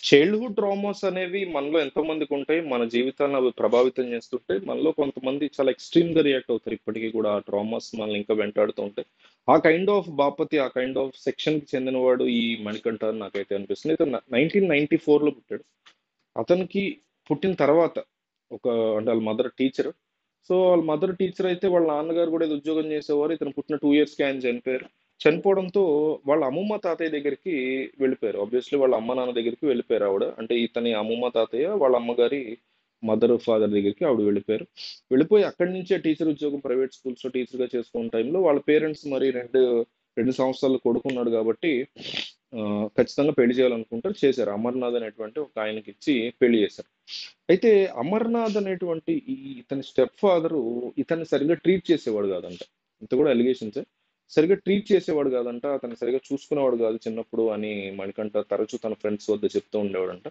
Childhood traumas అనేవి మనలో ఎంతో మందికుంటాయి. మన జీవితాన్ని అవి ప్రభావితం చేస్తుంటాయి. మనలో కొంతమంది చాలా ఎక్స్‌ట్రీమ్‌గా రియాక్ట్ అవుతారు. ఇప్పటికి కూడా ఆ ట్రామాస్ మనల్ని ఇంకా వెంటాడుతూ ఉంటాయి. ఆ కైండ్ ఆఫ్ బాపతి, ఆ కైండ్ ఆఫ్ సెక్షన్‌కి చెందినవాడు ఈ మణికంఠ అని నాకైతే అనిపిస్తుంది. ఇతను 1994లో పుట్టాడు. అతనికి పుట్టిన తర్వాత ఒక అంటే వాళ్ళ మదర్ టీచర్. సో, వాళ్ళ మదర్ టీచర్ అయితే వాళ్ళ నాన్నగారు కూడా ఏదో ఉద్యోగం చేసేవారు. ఇతను పుట్టిన 2 ఇయర్స్‌కే ఆయన చనిపోయారు. చనిపోవడంతో వాళ్ళ అమ్మమ్మ, తాతయ్య దగ్గరికి వెళ్ళిపోయారు. ఆబ్వియస్‌లీ వాళ్ళ అమ్మ, నాన్న దగ్గరికి వెళ్ళిపోయారు ఆవిడ. అంటే ఇతని అమ్మమ్మ, తాతయ్య వాళ్ళ అమ్మగారి మదర్, ఫాదర్ దగ్గరికి ఆవిడ వెళ్ళిపోయారు. వెళ్ళిపోయి అక్కడి నుంచే టీచర్ ఉద్యోగం ప్రైవేట్ స్కూల్స్‌లో టీచర్‌గా చేసుకున్న టైంలో వాళ్ళ పేరెంట్స్ మరి 2, 2 సంవత్సరాలు కొడుకున్నాడు కాబట్టి ఆహ్, ఖచ్చితంగా పెళ్లి చేయాలనుకుంటారు. చేశారు. అమర్‌నాథ్ అనేటువంటి ఒక ఆయనకిచ్చి పెళ్లి చేశారు. అయితే అమర్‌నాథ్ అనేటువంటి ఈ ఇతని స్టెప్ ఫాదరు ఇతన్ని సరిగ్గా ట్రీట్ చేసేవాడు కాదంట. ఇంత కూడా అలిగేషన్సే. సరిగ్గా ట్రీట్ చేసేవాడు కాదంట. అతన్ని సరిగ్గా చూసుకునేవాడు కాదు చిన్నప్పుడు అని మణికంఠ తరచూ తన ఫ్రెండ్స్ వద్ద చెప్తూ ఉండేవాడంట.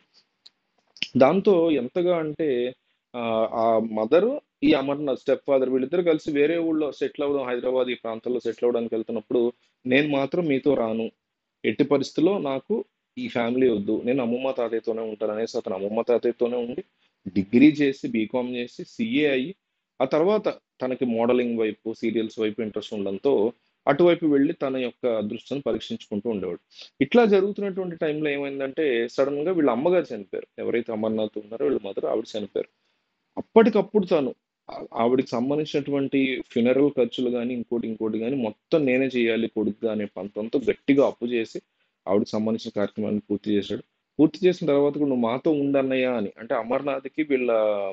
దాంతో ఎంతగా అంటే ఆహ్, ఆ మదరు, ఈ అమర్‌నాథ్ స్టెప్ ఫాదర్ వీళ్ళిద్దరూ కలిసి వేరే ఊళ్ళో సెటిల్ అవ్వడం హైదరాబాద్ ఈ ప్రాంతంలో సెటిల్ అవ్వడానికి వెళ్తున్నప్పుడు, "నేను మాత్రం మీతో రాను. ఎట్టి పరిస్థితిలో నాకు ఈ ఫ్యామిలీ వద్దు. నేను అమ్మమ్మ, తాతయ్యతోనే ఉంటాను" అనేసి అతను అమ్మమ్మ, తాతయ్యతోనే ఉండి డిగ్రీ చేసి, బీకామ్ చేసి, సీఏ అయ్యి, ఆ తర్వాత తనకి మోడలింగ్ వైపు, సీరియల్స్ వైపు ఇంట్రెస్ట్ ఉండడంతో అటువైపు వెళ్లి తన యొక్క అదృష్టాన్ని పరీక్షించుకుంటూ ఉండేవాడు. ఇట్లా జరుగుతున్నటువంటి టైంలో ఏమైందంటే సడెన్‌గా వీళ్ళ అమ్మగారు చనిపోయారు. ఎవరైతే అమర్‌నాథ్ ఉన్నారో వీళ్ళ మదర్ ఆవిడ చనిపోయారు. అప్పటికప్పుడు తను ఆహ్, ఆవిడకి సంబంధించినటువంటి ఫ్యూనరల్ ఖర్చులు గాని, ఇంకోటి, ఇంకోటి గాని మొత్తం నేనే చేయాలి కొడుకుగా అనే పంతంతో గట్టిగా అప్పు చేసి ఆవిడకి సంబంధించిన కార్యక్రమాన్ని పూర్తి చేశాడు. పూర్తి చేసిన తర్వాత కూడా "నువ్వు మాతో ఉండన్నయ్య" అని అంటే అమర్‌నాథ్‌కి వీళ్ళ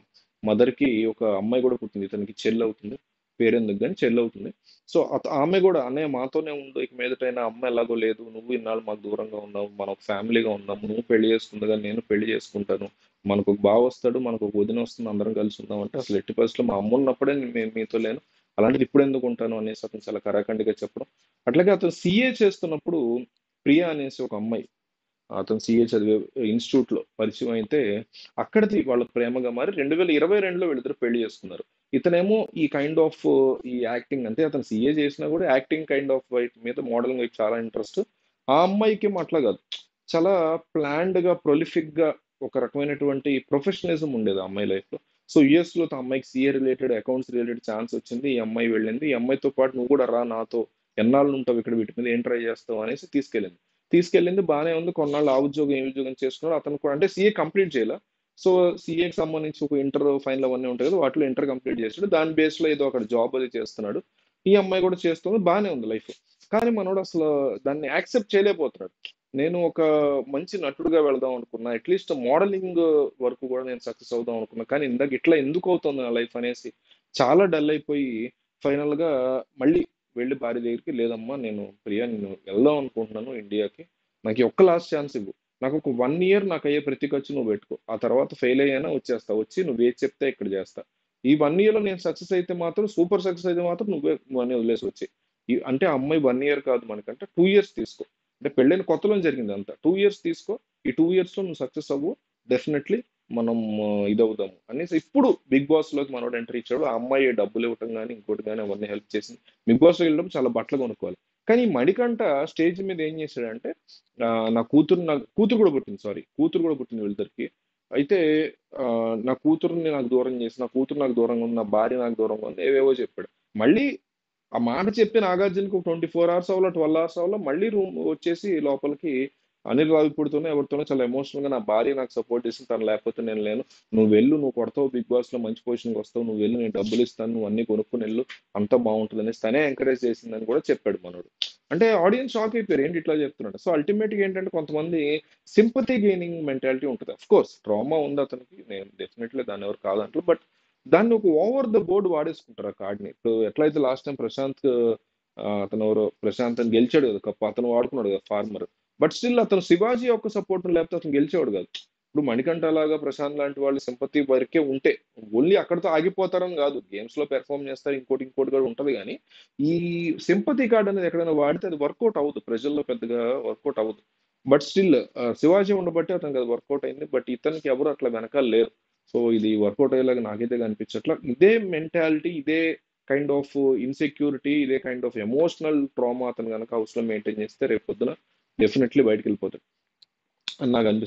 మదర్‌కి ఒక అమ్మాయి కూడా పుట్టింది. ఇతనికి చెల్లవుతుంది. పేరెందుకు గాని చెల్లవుతుంది. సో, అత ఆమె కూడా "అన్నయ్య మాతోనే ఉండు. ఇక మీదటైనా అమ్మ ఎలాగో లేదు. నువ్వు ఇన్నాళ్ళు మాకు దూరంగా ఉన్నావు. మనం ఒక ఫ్యామిలీగా ఉన్నాము. నువ్వు పెళ్లి చేసుకుందువు గాని నేను పెళ్లి చేసుకుంటాను. మనకొక బావొస్తాడు. మనకొక వదిన వస్తుంది. అందరం కలిసి ఉందాం" అంటే "అసలు ఎట్టి పరిస్థితిలో మా అమ్మున్నప్పుడే నేను మీతో లేను. అలాంటిది ఇప్పుడెందుకు ఉంటాను" అనేసి అతను చాలా కరాకండిగా చెప్పడం. అట్లాగే అతను సీఏ చేస్తున్నప్పుడు ప్రియ అనేసి ఒక అమ్మాయి అతను సీఏ చదివే ఇన్‌స్టిట్యూట్‌లో పరిచయం అయితే అక్కడిది వాళ్ళ ప్రేమగా మారి 2022లో వీళ్ళిద్దరూ పెళ్లి చేసుకున్నారు. ఇతనేమో ఈ కైండ్ ఆఫ్ ఈ యాక్టింగ్ అంటే అతను సీఏ చేసినా కూడా యాక్టింగ్ కైండ్ ఆఫ్ వైపు మీద మోడలింగ్ వైపు చాలా ఇంట్రెస్ట్. ఆ అమ్మాయికేమో అట్లా కాదు. చాలా ప్లాన్డ్‌గా, ప్రొలిఫిక్‌గా ఒక రకమైనటువంటి ప్రొఫెషనలిజం ఉండేది ఆ అమ్మాయి లైఫ్‌లో. సో, యూఎస్‌లో ఆ అమ్మాయికి CA related, accounts related chance వచ్చింది. ఈ అమ్మాయి వెళ్ళింది. ఈ అమ్మాయితో పాటు "నువ్వు కూడా రా నాతో. ఎన్నాళ్ళు ఉంటావు ఇక్కడ వీటి మీద ఏం ట్రై చేస్తావు" అనేసి తీసుకెళ్ళింది. తీసుకెళ్ళింది బానే ఉంది. కొన్నాళ్ళు ఆ ఉద్యోగం, ఈ ఉద్యోగం చేసుకున్నాడు. అతను కూడా అంటే సీఏ కంప్లీట్ చేయలా. సో, సీఏకి సంబంధించి ఒక ఇంటర్ ఫైనల్ అవన్నీ ఉంటాయి కదా! వాటిలో ఇంటర్ కంప్లీట్ చేసాడు. దాని బేస్‌లో ఏదో అక్కడ జాబ్ అది చేస్తున్నాడు. ఈ అమ్మాయి కూడా చేస్తుంది. బానే ఉంది లైఫ్. కానీ మనోడు అసలు దాన్ని యాక్సెప్ట్ చేయలేకపోతున్నాడు. నేను ఒక మంచి నటుడుగా వెళ్దాం అనుకున్నా. అట్‌లీస్ట్ మోడలింగ్ వరకు కూడా నేను సక్సెస్ అవుదాం అనుకున్నా. కానీ ఇందాక ఇట్లా ఎందుకు అవుతుంది నా లైఫ్ అనేసి చాలా డల్ అయిపోయి ఫైనల్‌గా మళ్ళీ వెళ్లి భార్య దగ్గరికి "లేదమ్మా నేను ప్రియ నేను వెళ్దాం అనుకుంటున్నాను ఇండియాకి. నాకు ఈ ఒక్క లాస్ట్ ఛాన్స్ ఇవ్వు. నాకు ఒక 1 ఇయర్ నాకయ్యే ప్రతి ఖర్చు నువ్వు పెట్టుకో. ఆ తర్వాత ఫెయిల్ అయ్యానా వచ్చేస్తా. వచ్చి నువ్వేది చెప్తే ఇక్కడ చేస్తా. ఈ 1 ఇయర్‌లో నేను సక్సెస్ అయితే మాత్రం సూపర్ సక్సెస్ అయితే మాత్రం నువ్వే నువ్వన్నీ వదిలేసి వచ్చేయి." ఈ అంటే ఆ అమ్మాయి 1 ఇయర్ కాదు మనకంటే 2 ఇయర్స్ తీసుకో. అంటే పెళ్ళైన కొత్తలోనే జరిగిందంతా. 2 ఇయర్స్ తీసుకో. ఈ 2 ఇయర్స్‌లో నువ్వు సక్సెస్ అవ్వు. డెఫినైట్లీ మనం ఇదవుదాము అనేసి ఇప్పుడు బిగ్ బాస్‌లోకి మనోడు ఎంట్రీ ఇచ్చాడు. ఆ అమ్మాయి డబ్బులు ఇవ్వటం గాని, ఇంకోటి గాని అవన్నీ హెల్ప్ చేసింది. బిగ్ బాస్‌లోకి వెళ్ళినప్పుడు చాలా బట్టలు కొనుక్కోవాలి. కానీ ఈ మణికంఠ స్టేజ్ మీద ఏం చేశాడంటే ఆహ్, నా కూతురు నా కూతురు కూడా పుట్టింది సారీ. కూతురు కూడా పుట్టింది వీళ్ళిద్దరికీ. అయితే ఆహ్, నా కూతురిని నాకు దూరం చేసి, నా కూతురు నాకు దూరంగా ఉంది. నా భార్య నాకు దూరంగా ఉంది. ఏవేవో చెప్పాడు. మళ్ళీ ఆ మాట చెప్పి నాగార్జునకి ఒక 24 అవర్స్ అవ్వలా, 12 అవర్స్ అవ్వలా మళ్ళీ రూమ్ వచ్చేసి లోపలికి అనిల్ రావిపూడితోనో ఎవరితోనో చాలా ఎమోషనల్‌గా నా భార్య నాకు సపోర్ట్ చేసింది. తను లేకపోతే నేను లేను. నువ్వు వెళ్ళు. నువ్వు కొడతావు బిగ్ బాస్‌లో మంచి పొజిషన్‌కి వస్తావు. నువ్వు వెళ్ళు. నేను డబ్బులు ఇస్తాను. నువ్వు అన్నీ కొనుక్కొని ఎళ్ళు. అంతా బావుంటది అనేసి తనే ఎంకరేజ్ చేసిందని కూడా చెప్పాడు మనోడు. అంటే ఆడియన్స్ షాక్ అయిపోయారు. ఏంటి ఇట్లా చెప్తున్నాడు. సో, అల్టిమేట్‌గా ఏంటంటే కొంతమంది సింపథీ గెయినింగ్ మెంటాలిటీ ఉంటది. ఆఫ్‌కోర్స్ ట్రామా ఉంది అతనికి. నేను డెఫినైట్‌లీ దాన్ని ఎవరు కాదంటలేదు. బట్ దాన్ని ఒక ఓవర్ ద బోర్డ్ వాడేసుకుంటారు ఆ కార్డ్‌ని. ఇప్పుడు ఎట్లయితే లాస్ట్ టైమ్ ప్రశాంత్ ఆహ్, అతను ఎవరో ప్రశాంత్ అని గెలిచాడు కదా! కప్ అతను వాడుకున్నాడు కదా! ఫార్మర్. బట్ స్టిల్ అతను శివాజీ యొక్క సపోర్ట్ లేకపోతే అతను గెలిచేవాడు కాదు. ఇప్పుడు మణికంఠ లాగా, ప్రశాంత్ లాంటి వాళ్ళు సింపథీ వరకే ఉంటే ఓన్లీ అక్కడితో ఆగిపోతారని కాదు. గేమ్స్‌లో పెర్ఫార్మ్ చేస్తారు. ఇంకోటి, ఇంకోటి కూడా ఉంటది గానీ, ఈ సింపథీ కార్డ్ అనేది ఎక్కడైనా వాడితే అది వర్కౌట్ అవ్వదు. ప్రజల్లో పెద్దగా వర్కౌట్ అవ్వదు. బట్ స్టిల్ ఆహ్, శివాజీ ఉండబట్టే అతనికి అది వర్కౌట్ అయింది. బట్ ఇతనికి ఎవరు అట్లా వెనకాల లేరు. సో, ఇది వర్కౌట్ అయ్యేలాగా నాకైతే కనిపించట్లా. ఇదే మెంటాలిటీ, ఇదే కైండ్ ఆఫ్ ఇన్‌సెక్యూరిటీ, ఇదే కైండ్ ఆఫ్ ఎమోషనల్ ట్రామా అతను గనక హౌస్‌లో మెయింటైన్ చేస్తే రేపు పొద్దున డెఫినైట్‌లీ బయటికెళ్ళిపోతాడు. అని నాకనిపిస్తుంది.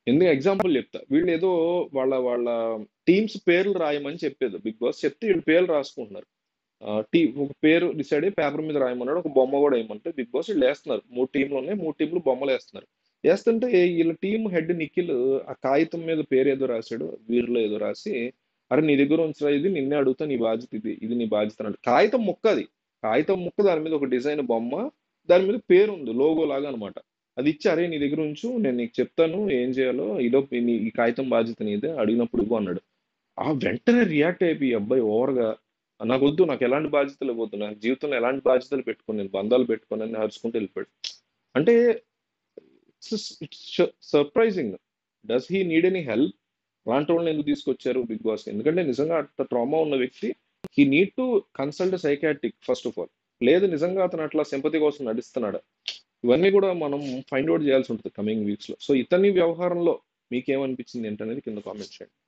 ఎందుకు ఎగ్జాంపుల్ చెప్తా వీళ్ళు ఏదో వాళ్ళ వాళ్ళ టీమ్స్ పేర్లు రాయమని చెప్పేది బిగ్ బాస్ చెప్తే వీళ్ళు పేర్లు రాసుకుంటున్నారు టీ ఒక పేరు డిసైడ్ అయ్యి పేపర్ మీద రాయమన్నాడు ఒక బొమ్మ కూడా వేయమంటే బిగ్ బాస్ వీళ్ళు వేస్తున్నారు మూడు టీంలు ఉన్నాయి మూడు టీంలు బొమ్మలు వేస్తున్నారు వేస్తుంటే వీళ్ళ టీం హెడ్ నిఖిల్ ఆ కాగితం మీద పేరు ఏదో రాశాడు వీరిలో ఏదో రాసి అరే నీ దగ్గర ఉంచరా ఇది నిన్నే అడుగుతా నీ బాధ్యత ఇది ఇది నీ బాధ్యత అన్నాడు కాగితం ముక్క అది కాగితం ముక్క దాని మీద ఒక డిజైన్ బొమ్మ దాని మీద పేరు ఉంది లోగో లాగా అనమాట అది ఇచ్చి అరే నీ దగ్గర ఉంచు నేను నీకు చెప్తాను ఏం చేయాలో ఇదో నీ ఈ కాగితం బాధ్యత నీదే అడిగినప్పుడు ఇవ్వు అన్నాడు ఆ వెంటనే రియాక్ట్ అయిపోయి ఈ అబ్బాయి ఓవర్గా నాకు వద్దు నాకు ఎలాంటి బాధ్యతలు ఇవ్వద్దు నాకు జీవితంలో ఎలాంటి బాధ్యతలు పెట్టుకొని నేను బంధాలు పెట్టుకొని అని అరుచుకుంటూ వెళ్ళిపోయాడు అంటే it's surprising does he need any help అలాంటి వాళ్ళని ఎందుకు తీసుకొచ్చారు బిగ్ బాస్ ఎందుకంటే నిజంగా అట్లా ట్రామా ఉన్న వ్యక్తి he need to consult psychiatric first of all లేదు నిజంగా అతను అట్లా సింపతి కోసం నడుస్తున్నాడు ఇవన్నీ కూడా మనం ఫైండ్ అవుట్ చేయాల్సి ఉంటుంది కమింగ్ వీక్స్ లో సో ఇతని వ్యవహారంలో మీకేమనిపించింది ఏంటనేది కింద కామెంట్ చేయండి